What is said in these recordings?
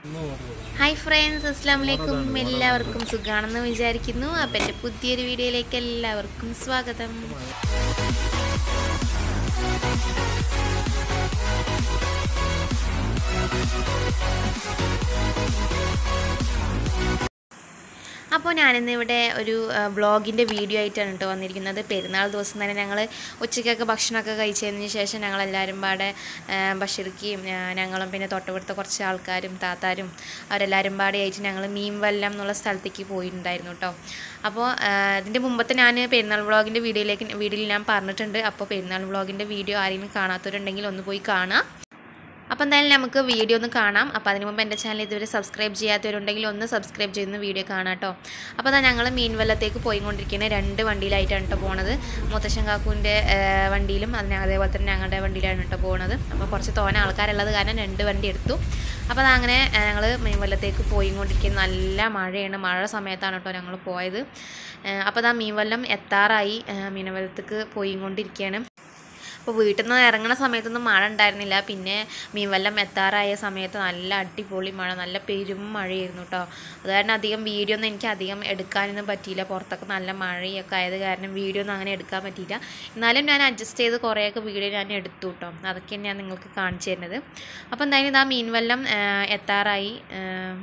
hi friends അസ്സാം വലൈക്കും എല്ലാവർക്കും സുഖാണെന്ന് വിചാരിക്കുന്നു അപ്പം എൻ്റെ പുതിയൊരു വീഡിയോയിലേക്ക് എല്ലാവർക്കും സ്വാഗതം അപ്പോൾ ഞാനിന്ന് ഇവിടെ ഒരു വ്ളോഗിൻ്റെ വീഡിയോ ആയിട്ടാണ് കേട്ടോ വന്നിരിക്കുന്നത് പെരുന്നാൾ ദിവസം തന്നെ ഞങ്ങൾ ഉച്ചയ്ക്കൊക്കെ ഭക്ഷണമൊക്കെ കഴിച്ചതിന് ശേഷം ഞങ്ങളെല്ലാവരും പാടെ ആ, ബഷീർക്കിയും ആ, ഞങ്ങളും പിന്നെ തൊട്ടടുത്ത കുറച്ച് ആൾക്കാരും താത്താരും അവരെല്ലാവരും പാടെ ആയിട്ട് ഞങ്ങൾ മീൻവല്ലം എന്നുള്ള സ്ഥലത്തേക്ക് പോയിട്ടുണ്ടായിരുന്നു കേട്ടോ അപ്പോൾ ഇതിൻ്റെ മുമ്പത്തെ ഞാൻ പെരുന്നാൾ വ്ളോഗിൻ്റെ വീഡിയോയിലേക്ക് വീഡിയോയിൽ ഞാൻ പറഞ്ഞിട്ടുണ്ട് അപ്പോൾ പെരുന്നാൾ വ്ളോഗിൻ്റെ വീഡിയോ ആരെങ്കിലും കാണാത്തവരുണ്ടെങ്കിൽ ഒന്ന് പോയി കാണാം അപ്പോൾ എന്തായാലും നമുക്ക് വീഡിയോ ഒന്ന് കാണാം അപ്പോൾ അതിന് മുമ്പ് എൻ്റെ ചാനൽ ഇതുവരെ സബ്സ്ക്രൈബ് ചെയ്യാത്തവരുണ്ടെങ്കിൽ ഒന്ന് സബ്സ്ക്രൈബ് ചെയ്യുന്ന വീഡിയോ കാണാം കേട്ടോ അപ്പോൾ അതാ ഞങ്ങൾ മീൻവല്ലത്തേക്ക് പോയിക്കൊണ്ടിരിക്കുന്ന രണ്ട് വണ്ടിയിലായിട്ടാണ് കേട്ടോ പോണത് മുത്തശ്ശൻ കാക്കുവിൻ്റെ വണ്ടിയിലും അതിന് അതേപോലെ തന്നെ ഞങ്ങളുടെ വണ്ടിയിലാണ് കേട്ടോ പോണത് അപ്പോൾ കുറച്ച് തോനെ ആൾക്കാരുള്ളത് കാരണം രണ്ട് വണ്ടി എടുത്തു അപ്പോൾ അതങ്ങനെ ഞങ്ങൾ മീൻവല്ലത്തേക്ക് പോയിക്കൊണ്ടിരിക്കുന്ന നല്ല മഴയാണ് മഴ സമയത്താണ് കേട്ടോ ഞങ്ങൾ പോയത് അപ്പോൾ അതാ മീൻവല്ലം എത്താറായി മീനവല്ലത്തേക്ക് പോയിക്കൊണ്ടിരിക്കുകയാണ് അപ്പോൾ വീട്ടിൽ നിന്ന് ഇറങ്ങുന്ന സമയത്തൊന്നും മഴ ഉണ്ടായിരുന്നില്ല പിന്നെ മീൻവല്ലം എത്താറായ സമയത്ത് നല്ല അടിപൊളി മഴ നല്ല പെരും മഴയായിരുന്നു കേട്ടോ അത് കാരണം അധികം വീഡിയോ ഒന്നും എനിക്ക് അധികം എടുക്കാനൊന്നും പറ്റിയില്ല പുറത്തൊക്കെ നല്ല മഴയൊക്കെ ആയത് കാരണം വീഡിയോ ഒന്നും അങ്ങനെ എടുക്കാൻ പറ്റിയില്ല എന്നാലും ഞാൻ അഡ്ജസ്റ്റ് ചെയ്ത് കുറേയൊക്കെ വീഡിയോ ഞാൻ എടുത്തു കേട്ടോ അതൊക്കെയാണ് ഞാൻ നിങ്ങൾക്ക് കാണിച്ചു തരുന്നത് അപ്പോൾ എന്തായാലും ഇതാ മീൻവല്ലം ആ, എത്താറായി ആ,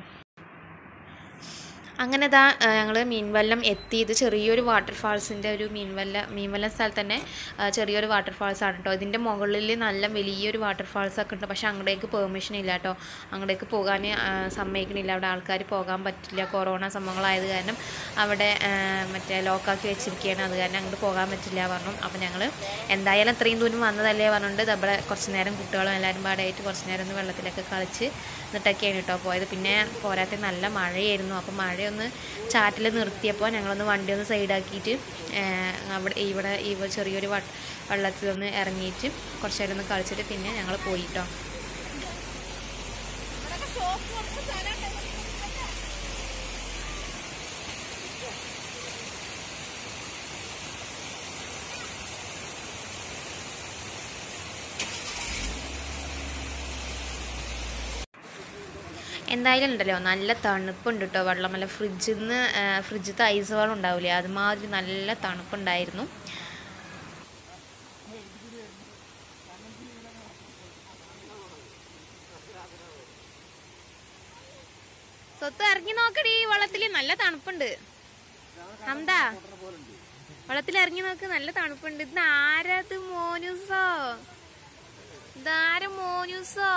അങ്ങനെ ഇതാ ഞങ്ങൾ മീൻവല്ലം എത്തി ഇത് ചെറിയൊരു വാട്ടർഫാൾസിൻ്റെ ഒരു മീൻവല്ല മീൻവല്ലം സ്ഥലത്ത് തന്നെ ആ, ചെറിയൊരു വാട്ടർഫാൾസ് ആണ് കേട്ടോ ഇതിൻ്റെ മുകളിൽ നല്ല വലിയൊരു വാട്ടർഫാൾസ് ഒക്കെ ഉണ്ട് പക്ഷെ അങ്ങോട്ടേക്ക് പെർമിഷൻ ഇല്ല കേട്ടോ അങ്ങോട്ടേക്ക് പോകാൻ ആ, സമ്മതിക്കണില്ല അവിടെ ആൾക്കാർ പോകാൻ പറ്റില്ല കൊറോണ സംഭവങ്ങളായത് കാരണം അവിടെ ആ, മറ്റേ ലോക്കാക്കി വെച്ചിരിക്കുകയാണ് അത് കാരണം അങ്ങോട്ട് പോകാൻ പറ്റില്ല പറഞ്ഞു അപ്പോൾ ഞങ്ങൾ എന്തായാലും അത്രയും ദൂരം വന്നതല്ലേ പറഞ്ഞുകൊണ്ട് അവിടെ കുറച്ച് നേരം കുട്ടികളും എല്ലാവരും പാടായിട്ട് കുറച്ച് നേരം ഒന്ന് വെള്ളത്തിലൊക്കെ കളിച്ച് എന്നിട്ടൊക്കെയാണ് കേട്ടോ പോയത് പിന്നെ പോരാത്ത നല്ല മഴയായിരുന്നു അപ്പോൾ മഴയൊന്ന് ചാറ്റിൽ നിർത്തിയപ്പോൾ ഞങ്ങളൊന്ന് വണ്ടി ഒന്ന് സൈഡാക്കിയിട്ട് അവിടെ ഇവിടെ ഈ ചെറിയൊരു വ വെള്ളത്തിലൊന്ന് ഇറങ്ങിയിട്ട് കുറച്ച് നേരം ഒന്ന് കളിച്ചിട്ട് പിന്നെ ഞങ്ങൾ പോയി കേട്ടോ എന്തായാലും ഉണ്ടല്ലോ നല്ല തണുപ്പുണ്ട് കേട്ടോ വെള്ളം നല്ല ഫ്രിഡ്ജിൽ നിന്ന് ഫ്രിഡ്ജിലത്തെ ഐസ് വെള്ളം ഉണ്ടാവില്ലേ അതുമാതിരി നല്ല തണുപ്പുണ്ടായിരുന്നു സ്വത്ത് ഇറങ്ങി നോക്കടി വെള്ളത്തിൽ നല്ല തണുപ്പുണ്ട് ഹംദാ വെള്ളത്തിൽ ഇറങ്ങി നോക്ക് നല്ല തണുപ്പുണ്ട് ഇത് ആരത് മോനൂസോ ഇതാര മോനൂസോ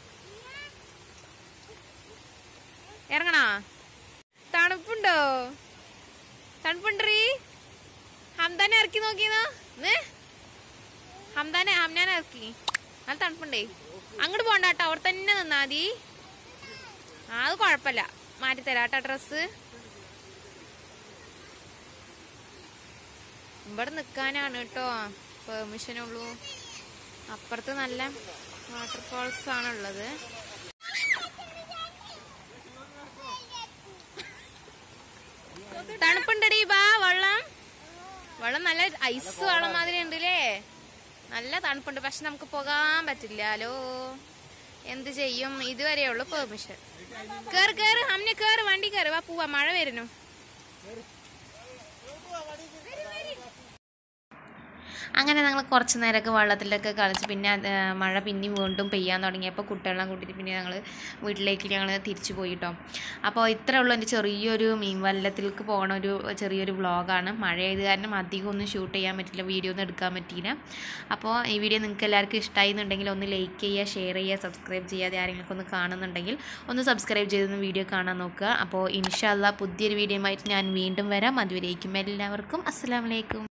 ഇറങ്ങണോ തണുപ്പുണ്ടോ തണുപ്പുണ്ടീ ഹംദാനെ ഇറക്കി നോക്കിയെന്നോ ഹംദാനെ ഹംനാനെ ഇറക്കി നല്ല തണുപ്പുണ്ടേ അങ്ങോട്ട് പോണ്ട കേട്ടോ അവിടെ തന്നെ നിന്നാ മതി ആ അത് കുഴപ്പമില്ല മാറ്റിത്തരാം കേട്ടോ ഡ്രസ്സ് ഇവിടെ നിൽക്കാനാണ് കേട്ടോ പെർമിഷൻ ഉള്ളൂ അപ്പുറത്ത് നല്ല വാട്ടർഫാൾസ് ആണുള്ളത് തണുപ്പുണ്ടടി ബാ വെള്ളം വെള്ളം നല്ല ഐസ് വെള്ളം മാതിരി ഉണ്ടല്ലേ നല്ല തണുപ്പുണ്ട് പക്ഷെ നമുക്ക് പോകാൻ പറ്റില്ലല്ലോ എന്ത് ചെയ്യും ഇതുവരെ ഉള്ളു പെർമിഷൻ കേറ് കേറ് അമ്മ കേറ് വണ്ടി കേറ് വാ പോവാ മഴ വരുന്നു അങ്ങനെ ഞങ്ങൾ കുറച്ച് നേരമൊക്കെ വെള്ളത്തിലൊക്കെ കളിച്ച് പിന്നെ അത് മഴ പിന്നെയും വീണ്ടും പെയ്യാൻ തുടങ്ങിയപ്പോൾ കുട്ടികളെല്ലാം കൂട്ടിയിട്ട് പിന്നെ ഞങ്ങൾ വീട്ടിലേക്ക് ഞങ്ങൾ തിരിച്ചു പോയി കേട്ടോ അപ്പോൾ ഇത്രേ ഉള്ളൂ എൻ്റെ ചെറിയൊരു മീൻവല്ലത്തിലേക്ക് പോകണ ഒരു ചെറിയൊരു വ്ളോഗാണ് മഴ ആയത് കാരണം അധികം ഒന്നും ഷൂട്ട് ചെയ്യാൻ പറ്റില്ല വീഡിയോ ഒന്നും എടുക്കാൻ പറ്റിയില്ല അപ്പോൾ ഈ വീഡിയോ നിങ്ങൾക്ക് എല്ലാവർക്കും ഇഷ്ടമായി എന്നുണ്ടെങ്കിൽ ഒന്ന് ലൈക്ക് ചെയ്യുക ഷെയർ ചെയ്യുക സബ്സ്ക്രൈബ് ചെയ്യാതെ ആരെങ്കിലും ഒന്ന് കാണുന്നുണ്ടെങ്കിൽ ഒന്ന് സബ്സ്ക്രൈബ് ചെയ്തൊന്ന് വീഡിയോ കാണാൻ നോക്കുക അപ്പോൾ ഇൻഷാല്ല പുതിയൊരു വീഡിയോയുമായിട്ട് ഞാൻ വീണ്ടും വരാം അതുവരേക്കും എല്ലാവർക്കും അസ്സാം വലൈക്കും